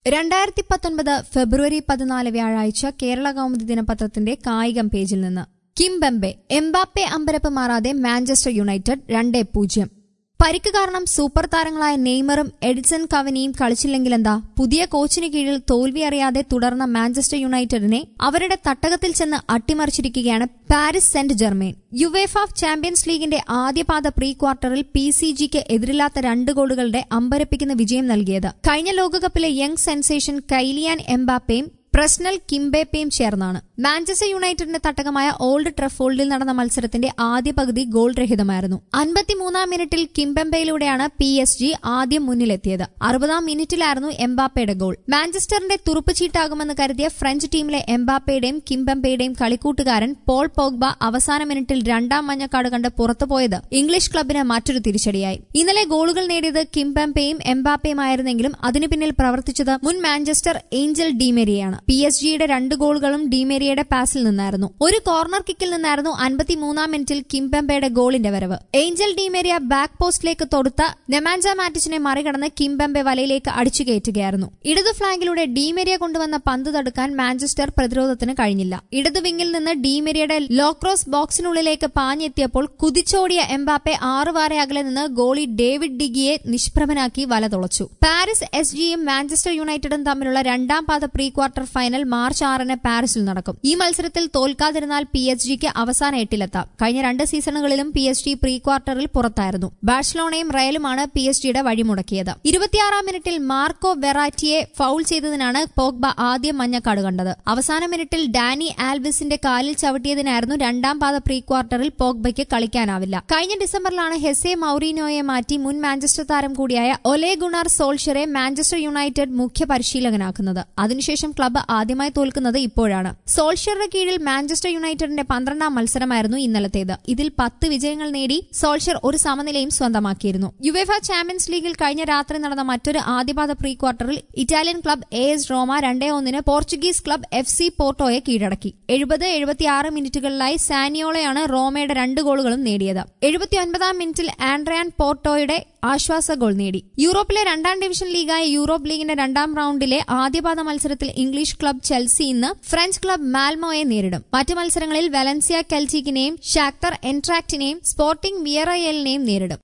രണ്ടായിരത്തി പത്തൊൻപത് ഫെബ്രുവരി പതിനാല് വ്യാഴാഴ്ച കേരള കൗമുദി ദിനപത്രത്തിന്റെ കായികം പേജിൽ നിന്ന് കിംബെമ്പെ എംബാപ്പെ അമ്പരപ്പ് മാറാതെ മാഞ്ചസ്റ്റർ യുണൈറ്റഡ് രണ്ടേ പൂജ്യം പരിക്ക് കാരണം സൂപ്പർ താരങ്ങളായ നെയ്മറും എഡിസൺ കവനിയും കളിച്ചില്ലെങ്കിലെന്താ പുതിയ കോച്ചിന് കീഴിൽ തോൽവി അറിയാതെ തുടർന്ന മാഞ്ചസ്റ്റർ യുണൈറ്റഡിനെ അവരുടെ തട്ടകത്തിൽ ചെന്ന് അട്ടിമറിച്ചിരിക്കുകയാണ് Paris Saint Germain UEFA champions ലീഗിന്റെ ആദ്യപാദ പ്രീ ക്വാർട്ടറിൽ പി സി ജിക്ക് എതിരില്ലാത്ത രണ്ട് ഗോളുകളുടെ അമ്പരപ്പിക്കുന്ന വിജയം നൽകിയത് കഴിഞ്ഞ ലോകകപ്പിലെ യങ് സെൻസേഷൻ കൈലിയാൻ എംബാപ്പയും പ്രസ്നൽ കിംബേപ്പയും ചേർന്നാണ് മാഞ്ചസ്റ്റർ യുണൈറ്റഡിന്റെ തട്ടകമായ ഓൾഡ് ട്രഫോൾഡിൽ നടന്ന മത്സരത്തിന്റെ ആദ്യ പകുതി ഗോൾ രഹിതമായിരുന്നു അൻപത്തിമൂന്നാം മിനിറ്റിൽ കിംബെമ്പയിലൂടെയാണ് പി എസ് ജി ആദ്യം മുന്നിലെത്തിയത് അറുപതാം മിനിറ്റിലായിരുന്നു എംബാപ്പയുടെ ഗോൾ മാഞ്ചസ്റ്ററിന്റെ തുറുപ്പുചീട്ടാകുമെന്ന് കരുതിയ ഫ്രഞ്ച് ടീമിലെ എംബാപ്പയുടെയും കിംബെമ്പയുടെയും കളിക്കൂട്ടുകാരൻ പോൾ പോഗ്ബ അവസാന മിനിറ്റിൽ രണ്ടാം മഞ്ഞക്കാട് കണ്ട് പുറത്തുപോയത് ഇംഗ്ലീഷ് ക്ലബിന് മറ്റൊരു തിരിച്ചടിയായി ഇന്നലെ ഗോളുകൾ നേടിയത് കിംബെമ്പയും എംബാപ്പയുമായിരുന്നെങ്കിലും അതിനു പിന്നിൽ പ്രവർത്തിച്ചത് മുൻ മാഞ്ചസ്റ്റർ ഏഞ്ചൽ ഡീമേരിയാണ് പി എസ് ജിയുടെ രണ്ട് ഗോളുകളും ഡീമേരിയയുടെ പാസിൽ നിന്നായിരുന്നു ഒരു കോർണർ കിക്കിൽ നിന്നായിരുന്നു അൻപത്തിമൂന്നാം മിനിറ്റിൽ കിംബെമ്പയുടെ ഗോളിന്റെ വരവ് ഏഞ്ചൽ ഡീമേരിയ ബാക്ക് പോസ്റ്റിലേക്ക് തൊടുത്ത നെമാൻജ മാറ്റിച്ചിനെ മറികടന്ന് കിംബെമ്പെ വലയിലേക്ക് അടിച്ചു കയറ്റുകയായിരുന്നു ഇടതു ഫ്ളാങ്കിലൂടെ ഡീമേരിയ കൊണ്ടുവന്ന പന്ത് തടുക്കാൻ മാഞ്ചസ്റ്റർ പ്രതിരോധത്തിന് കഴിഞ്ഞില്ല ഇടതു വിങ്ങിൽ നിന്ന് ഡീമേരിയയുടെ ലോക്രോസ് ബോക്സിനുള്ളിലേക്ക് പാഞ്ഞെത്തിയപ്പോൾ കുതിച്ചോടിയ എംബാപ്പെ ആറ് വാര അകലെ നിന്ന് ഗോളി ഡേവിഡ് ഡിഗിയെ നിഷ്പ്രഭനാക്കി വല തുളച്ചു പാരീസ് എസ് ജിയും മാഞ്ചസ്റ്റർ യുണൈറ്റഡും തമ്മിലുള്ള രണ്ടാം പാദ പ്രീ ക്വാർട്ടർ ഫൈനൽ മാർച്ച് ആറിന് പാരീസിൽ നടക്കും ഈ മത്സരത്തിൽ തോൽക്കാതിരുന്നാൽ പി എസ് ജിക്ക് അവസാന എട്ടിലെത്താം കഴിഞ്ഞ രണ്ട് സീസണുകളിലും പി എസ് ജി പ്രീ ക്വാർട്ടറിൽ പുറത്തായിരുന്നു ബാഴ്സലോണയും റയലുമാണ് പി എസ് ജിയുടെ വഴിമുടക്കിയത് ഇരുപത്തിയാറാം മിനിറ്റിൽ മാർക്കോ വെറാറ്റിയെ ഫൌൾ ചെയ്തതിനാണ് പോഗ്ബ ആദ്യം മഞ്ഞക്കാട് കണ്ടത് അവസാന മിനിറ്റിൽ ഡാനി ആൽവിസിന്റെ കാലിൽ ചവിട്ടിയതിനായിരുന്നു രണ്ടാം പാദ പ്രീ ക്വാർട്ടറിൽ പോഗ്ബയ്ക്ക് കളിക്കാനാവില്ല കഴിഞ്ഞ ഡിസംബറിലാണ് ഹെസെ മൌറീനോയെ മാറ്റി മുൻ മാഞ്ചസ്റ്റർ താരം കൂടിയായ ഒലെ ഗുണാർ സോൾഷറെ മാഞ്ചസ്റ്റർ യുണൈറ്റഡ് മുഖ്യ പരിശീലകനാക്കുന്നത് അതിനുശേഷം ക്ലബ്ബ് ആദ്യമായി തോൽക്കുന്നത് ഇപ്പോഴാണ് സോൾഷറുടെ കീഴിൽ മാഞ്ചസ്റ്റർ യുണൈറ്റഡിന്റെ പന്ത്രണ്ടാം മത്സരമായിരുന്നു ഇന്നലത്തേത് ഇതിൽ പത്ത് വിജയങ്ങൾ നേടി സോൾഷർ ഒരു സമനിലയും സ്വന്തമാക്കിയിരുന്നു യുവേഫ ചാമ്പ്യൻസ് ലീഗിൽ കഴിഞ്ഞ രാത്രി നടന്ന മറ്റൊരു ആദ്യപാദ പ്രീ ക്വാർട്ടറിൽ Italian club A S Roma രണ്ടേ ഒന്നിന് പോർച്ചുഗീസ് ക്ലബ് എഫ് സി പോർട്ടോയെ കീഴടക്കി എഴുപത് എഴുപത്തിയാറ് മിനിറ്റുകളിലായി സാനിയോളയാണ് റോമയുടെ രണ്ട് ഗോളുകളും നേടിയത് എഴുപത്തിയൊൻപതാം മിനിറ്റിൽ ആൻഡ്രയാൻ പോർട്ടോയുടെ ആശ്വാസ ഗോൾ നേടി യൂറോപ്പിലെ രണ്ടാം ഡിവിഷൻ ലീഗായ യൂറോപ്പ് ലീഗിന്റെ രണ്ടാം റൌണ്ടിലെ ആദ്യപാദ മത്സരത്തിൽ ഇംഗ്ലീഷ് ക്ലബ് ചെൽസി ഇന്ന് ഫ്രഞ്ച് ക്ലബ് മാൽമോയെ നേരിടും മറ്റ് മത്സരങ്ങളിൽ വലൻസിയ കെൽറ്റിക്കിനെയും ഷാക്ടർ എൻട്രാക്റ്റിനെയും സ്പോർട്ടിംഗ് വിയറയലിനെയും നേരിടും